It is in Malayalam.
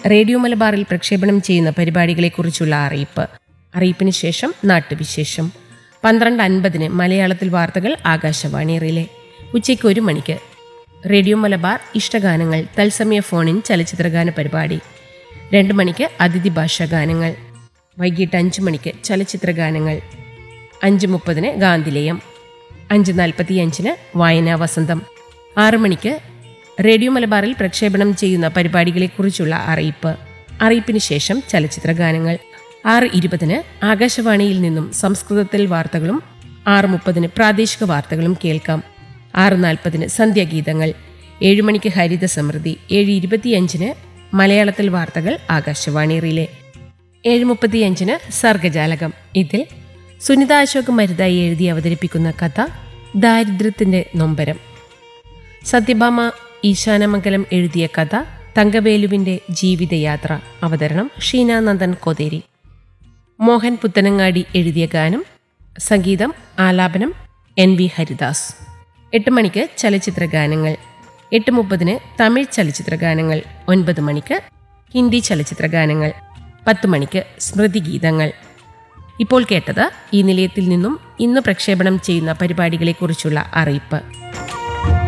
റേഡിയോ മലബാറിൽ പ്രക്ഷേപണം ചെയ്യുന്ന പരിപാടികളെക്കുറിച്ചുള്ള അറിയിപ്പ് അറിയിപ്പിന് ശേഷം നാട്ടുവിശേഷം പന്ത്രണ്ട് അൻപതിന് മലയാളത്തിൽ വാർത്തകൾ ആകാശവാണി റിലേ ഉച്ചയ്ക്ക് ഒരു മണിക്ക് റേഡിയോ മലബാർ ഇഷ്ടഗാനങ്ങൾ തത്സമയ ഫോണിൻ ചലച്ചിത്രഗാന പരിപാടി രണ്ട് മണിക്ക് അതിഥി ഭാഷാ ഗാനങ്ങൾ വൈകിട്ട് അഞ്ച് മണിക്ക് ചലച്ചിത്രഗാനങ്ങൾ അഞ്ച് മുപ്പതിന് ഗാന്ധിലേയം അഞ്ച് നാൽപ്പത്തിയഞ്ചിന് വായനാ വസന്തം ആറ് മണിക്ക് റേഡിയോ മലബാറിൽ പ്രക്ഷേപണം ചെയ്യുന്ന പരിപാടികളെക്കുറിച്ചുള്ള അറിയിപ്പ് അറിയിപ്പിന് ശേഷം ചലച്ചിത്ര ഗാനങ്ങൾ ആറ് ഇരുപതിന് ആകാശവാണിയിൽ നിന്നും സംസ്കൃതത്തിൽ വാർത്തകളും ആറ് മുപ്പതിന് പ്രാദേശിക വാർത്തകളും കേൾക്കാം ആറ് നാൽപ്പതിന് സന്ധ്യാഗീതങ്ങൾ ഏഴ് മണിക്ക് ഹരിത സമൃദ്ധി ഏഴ് ഇരുപത്തിയഞ്ചിന് മലയാളത്തിൽ വാർത്തകൾ ആകാശവാണി റിലേ ഏഴ് മുപ്പത്തിയഞ്ചിന് സർഗജാലകം ഇതിൽ സുനിത അശോക് മരുതായി എഴുതി അവതരിപ്പിക്കുന്ന കഥ ദാരിദ്ര്യത്തിന്റെ നൊമ്പരം സത്യഭാമ ഈശാനമംഗലം എഴുതിയ കഥ തങ്കവേലുവിന്റെ ജീവിതയാത്ര അവതരണം ഷീനാനന്ദൻ കൊതേരി മോഹൻ പുത്തനങ്ങാടി എഴുതിയ ഗാനം സംഗീതം ആലാപനം എൻ വി ഹരിദാസ് എട്ട് മണിക്ക് ചലച്ചിത്ര ഗാനങ്ങൾ എട്ട് മുപ്പതിന് തമിഴ് ചലച്ചിത്ര ഗാനങ്ങൾ ഒൻപത് മണിക്ക് ഹിന്ദി ചലച്ചിത്ര ഗാനങ്ങൾ പത്ത് മണിക്ക് സ്മൃതി ഗീതങ്ങൾ ഇപ്പോൾ കേട്ടത് ഈ നിലയത്തിൽ നിന്നും ഇന്ന് പ്രക്ഷേപണം ചെയ്യുന്ന പരിപാടികളെക്കുറിച്ചുള്ള അറിയിപ്പ്